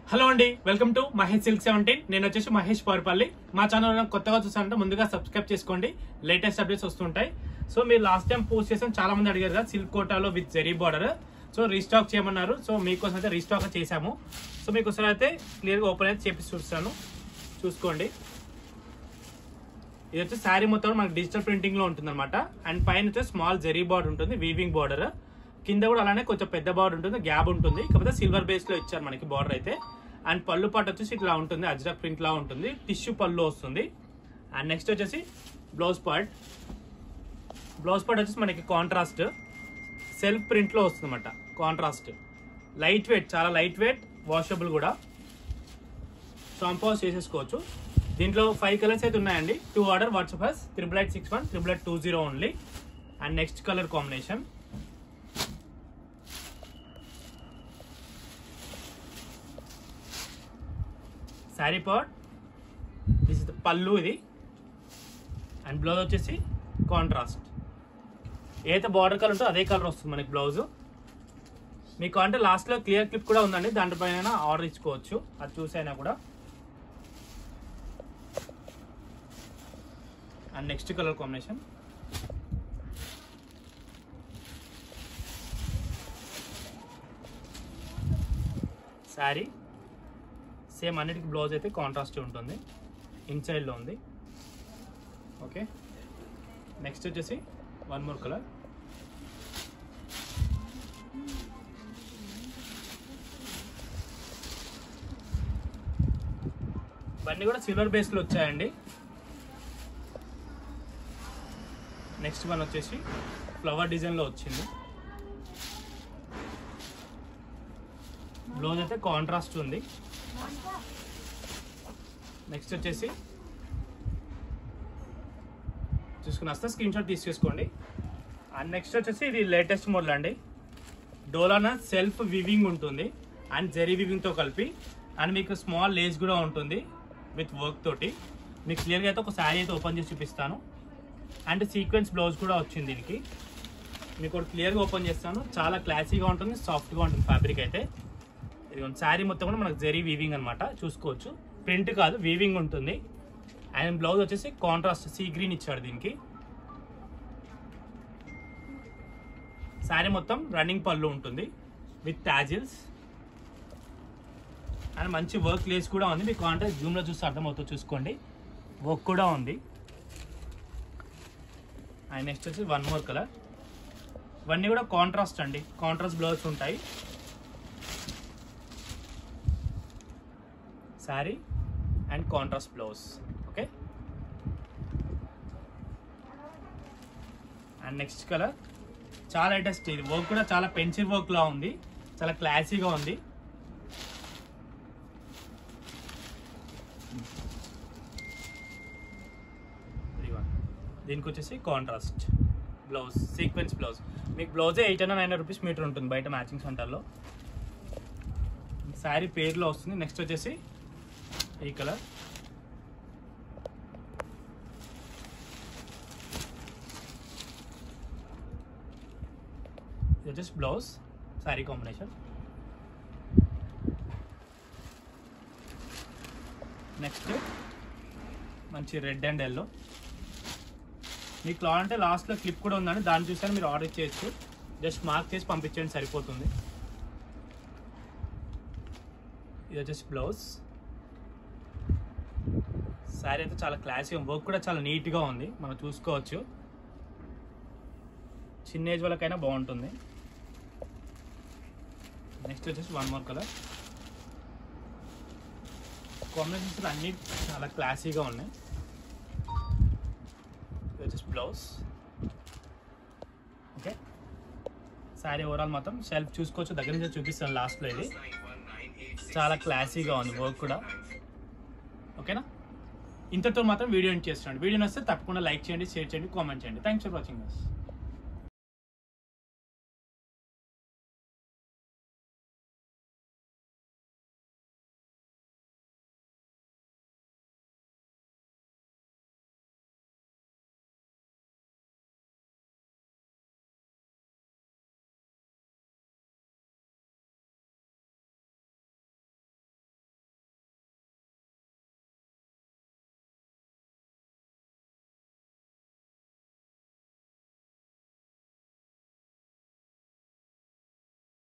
Hello అండి welcome to Mahesh silk seventeen నేను వచ్చేసి మహేష్ పవర్పల్లి మా ఛానల్ కొత్తగా చూసారంటే ముందుగా సబ్స్క్రైబ్ చేసుకోండి లేటెస్ట్ అప్డేట్స్ వస్తుంటాయి సో మీరు లాస్ట్ టైం పోస్ట్ చేసాం చాలా మంది అడిగారు కదా సిల్క్ కోటాలో with zari border so restock చేయమన్నారు సో మీకోసం అయితే రీస్టాక్ చేసాము సో మీకోసం అయితే క్లియర్గా ఓపెన్ అయితే చేసి చూస్తాను చూసుకోండి ఇది వచ్చి శారీ మొత్తం కూడా మనకి డిజిటల్ ప్రింటింగ్ లో ఉంటుంది అనమాట అండ్ పైన వచ్చి స్మాల్ జెరీ బార్డర్ ఉంటుంది వీవింగ్ బార్డర్ కింద కూడా అలానే కొంచెం పెద్ద బార్డర్ ఉంటుంది గ్యాప్ ఉంటుంది కాకపోతే సిల్వర్ బేస్ లో ఇచ్చారు మనకి బార్డర్ అయితే అండ్ పళ్ళు పాటు వచ్చేసి ఇట్లా ఉంటుంది అజ్రక్ ప్రింట్ లా ఉంటుంది టిష్యూ పళ్ళు వస్తుంది అండ్ నెక్స్ట్ వచ్చేసి బ్లౌజ్ పార్ట్ బ్లౌజ్ పార్ట్ వచ్చేసి మనకి కాంట్రాస్ట్ సెల్ఫ్ ప్రింట్ లో వస్తుంది అనమాట కాంట్రాస్ట్ లైట్ వెయిట్ చాలా లైట్ వెయిట్ వాషబుల్ కూడా కాంపోజ్ చేసేసుకోవచ్చు దీంట్లో ఫైవ్ కలర్స్ అయితే ఉన్నాయండి to order WhatsApp us triple eight six one triple eight two zero only and next colour combination sari part this is pallu ఇది అండ్ బ్లౌజ్ వచ్చేసి contrast ఏదైతే border colour ఉంటుందో అదే కలర్ వస్తుంది మనకి బ్లౌజ్ మీకు అంటే లాస్ట్లో క్లియర్ క్లిప్ కూడా ఉందండి దాంట్పైన ఆర్డర్ ఇచ్చుకోవచ్చు అది చూసైనా కూడా and next colour combination sari same అన్నిటికి బ్లౌజ్ అయితే కాంట్రాస్ట్ ఉంటుంది ఇన్సైడ్లో ఉంది ఓకే నెక్స్ట్ వచ్చేసి వన్ మోర్ కలర్ ఇవన్నీ కూడా సిల్వర్ బేస్లో వచ్చాయండి నెక్స్ట్ వన్ వచ్చేసి ఫ్లవర్ డిజైన్లో వచ్చింది బ్లౌజ్ అయితే కాంట్రాస్ట్ ఉంది నెక్స్ట్ వచ్చేసి చూసుకుని వస్తే స్క్రీన్ షాట్ తీసేసుకోండి అండ్ నెక్స్ట్ వచ్చేసి ఇది లేటెస్ట్ మోడల్ అండి డోలానా సెల్ఫ్ వివింగ్ ఉంటుంది అండ్ జెరీ వివింగ్తో కలిపి అండ్ మీకు స్మాల్ లేస్ కూడా ఉంటుంది విత్ వర్క్ తోటి మీకు క్లియర్గా అయితే ఒక శారీ అయితే ఓపెన్ చేసి చూపిస్తాను అండ్ సీక్వెన్స్ బ్లౌజ్ కూడా వచ్చింది దీనికి మీకు ఒకటి క్లియర్గా ఓపెన్ చేస్తాను చాలా క్లాసీగా ఉంటుంది సాఫ్ట్గా ఉంటుంది ఫ్యాబ్రిక్ అయితే ఇది శారీ మొత్తం కూడా మనకు జెరీ వీవింగ్ అనమాట చూసుకోవచ్చు ప్రింట్ కాదు వీవింగ్ ఉంటుంది అండ్ బ్లౌజ్ వచ్చేసి కాంట్రాస్ట్ సీ గ్రీన్ ఇచ్చాడు దీనికి శారీ మొత్తం రన్నింగ్ పళ్ళు ఉంటుంది విత్ టాజిల్స్ అండ్ మంచి వర్క్ లేస్ కూడా ఉంది మీకు అంటే జూమ్లో చూస్తే అర్థమవుతుంది చూసుకోండి వర్క్ కూడా ఉంది అండ్ నెక్స్ట్ వచ్చి వన్ మోర్ కలర్ ఇవన్నీ కూడా కాంట్రాస్ట్ అండి కాంట్రాస్ట్ బ్లౌజ్ ఉంటాయి sari and contrast blouse okay and next colour చాలా లేటెస్ట్ ఇది వర్క్ కూడా చాలా పెన్సిల్ వర్క్ లా ఉంది చాలా క్లాసీగా ఉంది ఇదిగోండి. దీనికి వచ్చేసి కాంట్రాస్ట్ బ్లౌజ్ సీక్వెన్స్ బ్లౌజ్ మీకు బ్లౌజే eight hundred nine rupees metre ఉంటుంది బయట మ్యాచింగ్ సెంటర్లో శారీ పేర్లో వస్తుంది నెక్స్ట్ వచ్చేసి ఈ కలర్ ఇది వచ్చేసి బ్లౌజ్ శారీ కాంబినేషన్ నెక్స్ట్ మంచి రెడ్ అండ్ ఎల్లో మీకు కావాలంటే లాస్ట్లో క్లిప్ కూడా ఉందండి దాన్ని చూసాను మీరు ఆర్డర్ చేయొచ్చు జస్ట్ మార్క్ చేసి పంపించండి సరిపోతుంది ఇది వచ్చేసి బ్లౌజ్ శారీ అయితే చాలా క్లాసీ వర్క్ కూడా చాలా నీట్గా ఉంది మనం చూసుకోవచ్చు చిన్న ఏజ్ వాళ్ళకైనా బాగుంటుంది నెక్స్ట్ వచ్చేసి వన్ మోర్ కలర్ కాంబినేషన్స్ అన్నీ చాలా క్లాసీగా ఉన్నాయి ఇది వచ్చేసి బ్లౌజ్ ఓకే శారీ ఓవరాల్ మొత్తం సెల్ఫ్ చూసుకోవచ్చు దగ్గర నుంచి చూపిస్తాను లాస్ట్లో ఇది చాలా క్లాసీగా ఉంది వర్క్ కూడా ఓకేనా ఇంతతో మాత్రం వీడియో ఎండ్ చేస్తున్నాను వీడియో వస్తే తప్పకుండా లైక్ చేయండి షేర్ చేయండి కామెంట్ చేయండి థ్యాంక్స్ ఫర్ వాచింగ్ అస్